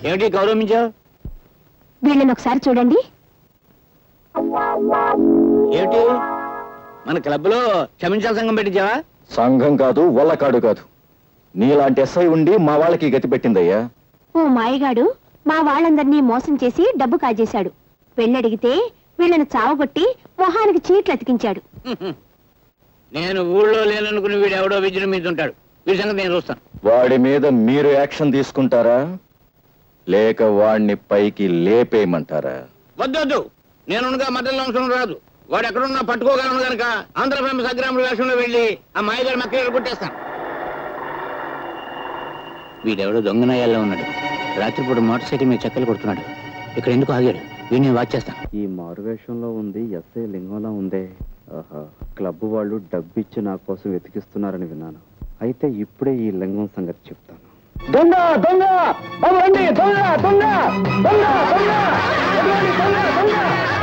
ఏమిటి గౌరవించావు వీళ్ళని ఒకసారి చూడండి ఏమిటి మన క్లబ్ లో క్షమించాల సంఘం పెట్టించావా సంఘం కాదు వల్లకాడు కాదు నీలాంటి ఎస్ఐ ఉండి మా వాళ్ళకి గతి పెట్టిందయ్యా ఓ మాయగాడు మా వాళ్ళందరినీ మోసం చేసి డబ్బు కాజేశాడు పెళ్ళడిగితే వీళ్ళని చావగొట్టి మొహానికి చీట్లు అతికించాడు నేను ఊళ్ళో లేననుకుని వీడు ఎవడో విజయం మీద ఉంటాడు వీడి సంగతి నేను చూస్తాను వాడి మీద మీరు యాక్షన్ తీసుకుంటారా లేక వాడిని పైకి లేపేయమంటారా వద్దు వద్దు నేనుగా మధ్యలో అవసరం రాదు వాడు ఎక్కడున్నా పట్టుకోగలను గనక ఆంధ్ర ఫేమస్ అగ్రాముల వేషంలో వెళ్ళి ఆ మాయగారి మక్కలు కొట్టేస్తాను వీడెవడో దొంగనయ్యాల్లో ఉన్నాడు రాత్రిపూట మోటార్ సైకిల్ మీద చెక్కలు కొడుతున్నాడు ఇక్కడ ఎందుకు ఆగాడు వీడిని వాచ్ చేస్తాను ఈ మారువేషంలో ఉంది ఎస్ఐ లింగంలా ఉందే ఆహా క్లబ్ వాళ్ళు డబ్బిచ్చి నా కోసం వెతికిస్తున్నారని విన్నాను అయితే ఇప్పుడే ఈ లింగం సంగతి చెప్తాను దొంగ దొంగ బాబు రండి దొంగ దొంగ దొంగ దొంగ ఎటువంటి దొంగ దొంగ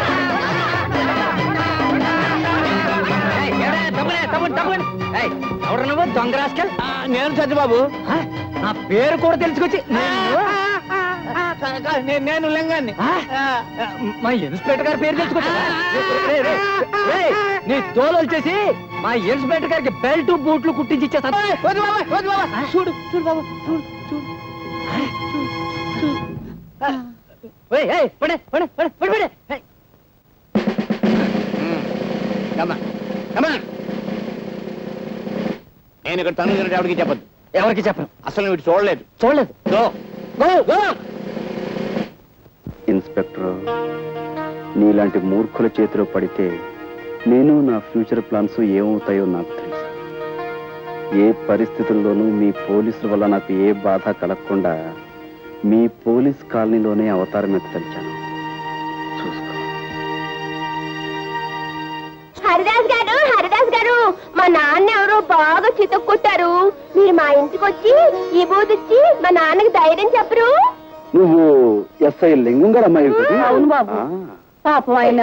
ఎవరు నువ్వు దొంగ రాస్కల్ నేను సత్యబాబు నా పేరు కూడా తెలుసుకొచ్చి నేను లింగాన్ని మా ఇన్స్పెక్టర్ గారి పేరు తెలుసుకొచ్చా నీ తోలు వచ్చేసి మా ఇన్స్పెక్టర్ గారికి బెల్ట్ బూట్లు కుట్టించి ఇచ్చేస్తాను చూడు చూడు బాబు చూడు చూడు ఏయ్, ఏయ్, పడే, పడే, పడే, పడే, పడే. ఏయ్. Come on, come on. నేను ఇక్కడ తను ఎవరికి చెప్పదు ఎవరికి చెప్పను అసలు వీడు చూడలేదు చూడలేదు గో గో గో ఇన్స్పెక్టర్ నీలాంటి మూర్ఖుల చేతిలో పడితే నేను నా ఫ్యూచర్ ప్లాన్స్ ఏమవుతాయో నాకు తెలుసు ఏ పరిస్థితుల్లోనూ మీ పోలీసుల వల్ల నాకు ఏ బాధ కలగకుండా మీ పోలీస్ కాలనీలోనే అవతారం ఎత్తలిచాను చూసుకో హరిదాస్ గారు హరిదాస్ గారు మా నాన్న ఎవరో బాగా చితక్కొట్టారు మీరు మా ఇంటికి వచ్చి ఈ బూదిచ్చి మా నాన్నకి ధైర్యం చెప్పరు నువ్వు ఎస్ఐ లింగం గారు అమ్మాయి అవును బాబు. ఆ. పాపం ఆయన